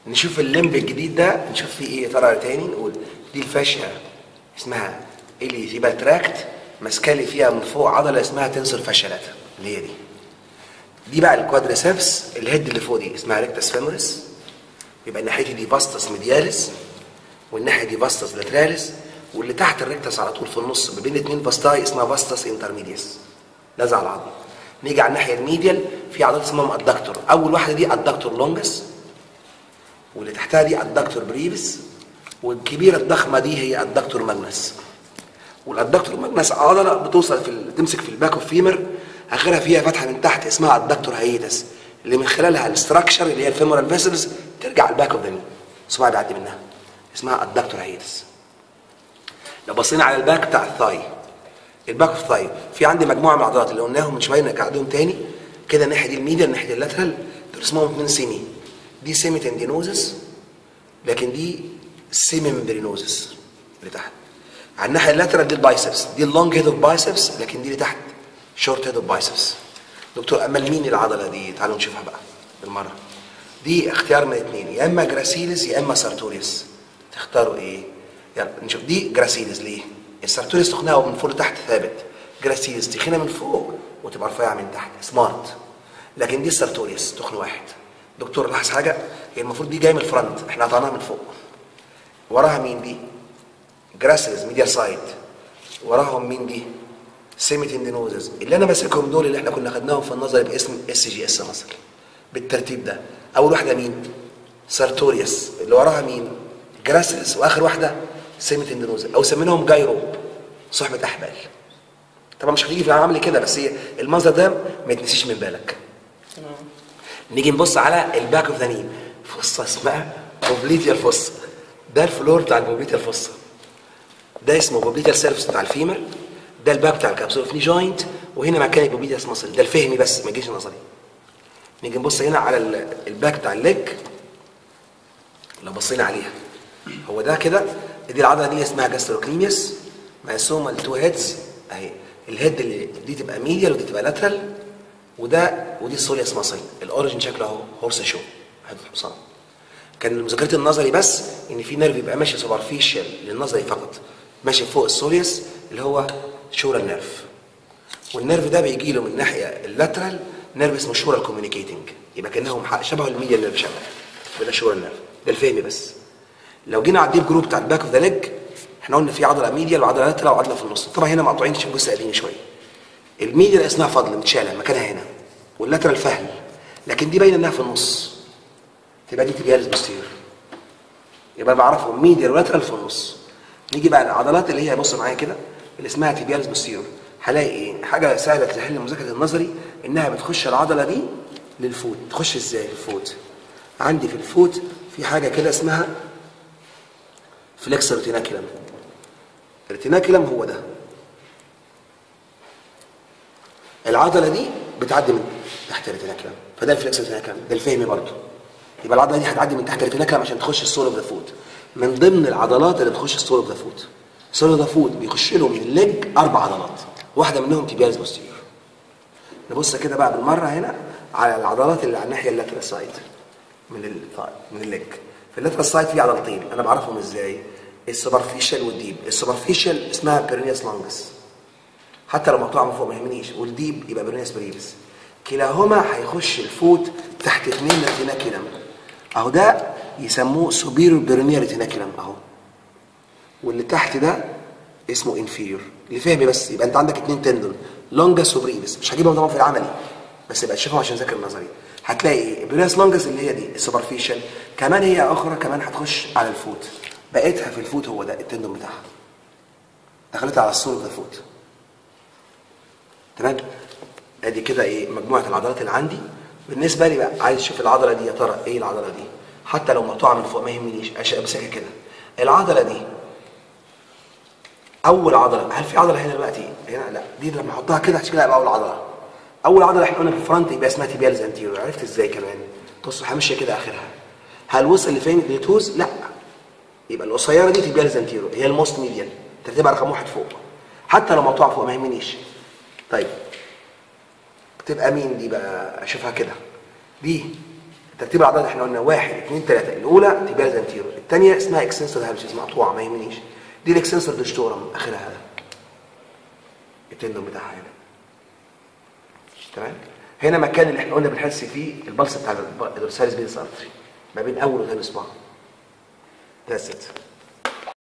نشوف الليمب الجديد ده نشوف فيه ايه يا ترى تاني نقول دي الفاشيه اسمها اليزيبال تراكت ماسكالي فيها من فوق عضله اسمها تنسور فاشيالات اللي هي دي دي بقى الكوادريسبس الهيد اللي فوق دي اسمها ريكتس فيموريس يبقى الناحيه دي فاستس ميدياليس والناحيه دي فاستس لاتراليس واللي تحت الريكتس على طول في النص ما بين الاثنين فاستاي اسمها فاستس انترميديس لازع العظم نيجي على الناحيه الميديال في عضلات اسمها الدكتور اول واحده دي الدكتور لونجس واللي تحتها دي الدكتور بريفس والكبيره الضخمه دي هي الدكتور ماجنس والادكتور ماجنس عضله بتوصل في ال- تمسك في الباك اوف فيمر اخرها فيها فتحه من تحت اسمها الدكتور هيدس اللي من خلالها الاستراكشر اللي هي الفيمورال فيسلز ترجع الباك اوف ذا ني صباعي بيعدي منها اسمها الدكتور هيدس لو بصينا على الباك بتاع الثاي الباك اوف ثاي في عندي مجموعه من العضلات اللي قلناهم من شويه نقعدهم تاني كده الناحيه دي الميديا الناحيه اللاترال دول اسمهم اثنين سيمي دي سيمي تندينوزس لكن دي سيمي ممبرينوزس اللي تحت على الناحيه اللاترال دي البايسبس دي اللونج هيد اوف بايسبس لكن دي اللي تحت شورت هيد اوف بايسبس دكتور امال مين العضله دي تعالوا نشوفها بقى بالمره دي اختيار من اثنين يا اما جراسيلس يا اما سارتوريوس تختاروا ايه يلا نشوف دي جراسيلس ليه السارتوريوس تخنها من فوق لتحت ثابت جراسيلس تخينه من فوق وتبقى رفيعه من تحت سمارت لكن دي السارتوريوس تخن واحد دكتور لاحظ حاجه هي المفروض دي جايه من الفرونت احنا قطعناها من فوق وراها مين دي جراسيلس ميديال سايد وراهم مين دي سيمي تندينوزز اللي انا ماسكهم دول اللي احنا كنا خدناهم في النظر باسم اس جي اس مصر بالترتيب ده اول واحده مين سارتوريوس اللي وراها مين جراسيلس واخر واحده سيمي تندينوزز او سميناهم جايرو صحبه احبال طبعا مش هتيجي في العمل كده بس هي المنظر ده ما يتنسيش من بالك نيجي نبص على الباك اوف ذا ني فصه اسمها بوبليتيال فصه ده الفلور بتاع البوبليتيال فصه ده اسمه بوبليتيال سيرفس بتاع الفيمر ده الباك بتاع الكابسول ني جوينت وهنا مكان البوبليتيال مصل ده الفهمي بس ما يجيش نظري نيجي نبص هنا على ال- الباك بتاع الليج لو بصينا عليها هو ده كده دي العضله دي اسمها جاستروكنيميوس مقسومه لتو هيدز اهي الهيد اللي دي تبقى ميديال ودي تبقى لاترال وده ودي السوليوس ماسل الاوريجن شكله اهو هورس شو هذا الحصان كان مذاكره النظري بس ان في نيرف يبقى ماشي سوبرفيشال للنظري فقط ماشي فوق السوليوس اللي هو شورال نيرف والنيرف ده بيجي له من الناحيه اللاترال نيرف اسمه شورال كوميونيكيتنج يبقى كانهم ح- شبهه الميديا نيرف شبه وده شورال نيرف ده الفهمي بس لو جينا على الديب جروب بتاع الباك اوف ذا ليج احنا قلنا في عضله ميديال وعضله لاترال وعضله في النص طبعا هنا مقطوعين شوف بص قديم شويه الميديال اسمها فضل متشاله مكانها هنا واللاترال فهل لكن دي باينه انها في النص تبقى دي تبيالس بوستير يبقى بعرفهم ميديال ولاترال في النص نيجي بقى العضلات اللي هي بص معايا كده اللي اسمها تيبيالس بوستير هلاقي ايه حاجه سهله تسهل مذاكره النظري انها بتخش العضله دي للفوت تخش ازاي الفوت عندي في الفوت في حاجه كده اسمها فليكس ريتيناكيلم الريتيناكيلم هو ده العضله دي بتعدي من تحت الريتيناكيلم فده الفليكس ريتيناكيلم ده الفهمي برضه يبقى العضله دي هتعدي من تحت الريتيناكيلم عشان تخش السول اوف ذا فوت من ضمن العضلات اللي بتخش السول اوف ذا فوت السول اوف ذا فوت بيخش له من الليج اربع عضلات واحده منهم تيبيالس بوستيريور نبص كده بقى بالمره هنا على العضلات اللي على الناحيه اللاترال سايد من ال من الليج في اللاترال سايد في عضلتين انا بعرفهم ازاي السوبرفيشال والديب السوبرفيشال اسمها بيرنياس لانجس حتى لو مقطوعه من فوق ما يهمنيش والديب يبقى بيرنياس بريفس كلاهما هيخش الفوت تحت اثنين ريتيناكيلم اهو ده يسموه سوبيريور بيرنيا ريتيناكيلم اهو واللي تحت ده اسمه انفيريور لفهمي بس يبقى انت عندك اثنين تندون لونجس وبريفس مش هجيبهم طبعا في العملي بس يبقى تشوفهم عشان تذاكر النظري هتلاقي ايه بريس لونجس اللي هي دي السوبرفيشال كمان هي اخرى كمان هتخش على الفوت بقيتها في الفوت هو ده التندون بتاعها دخلتها على السول اوف ذا فوت تمام ادي كده ايه مجموعه العضلات اللي عندي بالنسبه لي بقى عايز اشوف العضله دي يا ترى ايه العضله دي حتى لو مقطوعه من فوق ما يهمنيش أش- امسكها كده العضله دي اول عضله هل في عضله هنا دلوقتي هنا لا دي لما احطها كده هشكلها يبقى اول عضله اول عضله احنا قلنا في الفرونت يبقى اسمها تيبيالز انتيريور عرفت ازاي كمان بص همشي كده اخرها هل وصل لفين للتوز لا يبقى القصيره دي تيبيالز انتيريور هي الموست ميديال ترتيبها رقم واحد فوق حتى لو مقطوعه فوق ما يهمنيش طيب تبقى مين دي بقى اشوفها كده دي ترتيب الاعضاء احنا قلنا واحد اثنين ثلاثه الاولى تيبيالز انتيرو الثانيه اسمها اكسنسور هالوسيس مقطوعه ما يهمنيش دي الاكسنسور ديجيتورم اخرها هذا التندون بتاعها هنا تمام هنا مكان اللي احنا قلنا بنحس فيه البلس بتاع الدورساليس بينس ارتري ما بين اول وثاني صباع That's it.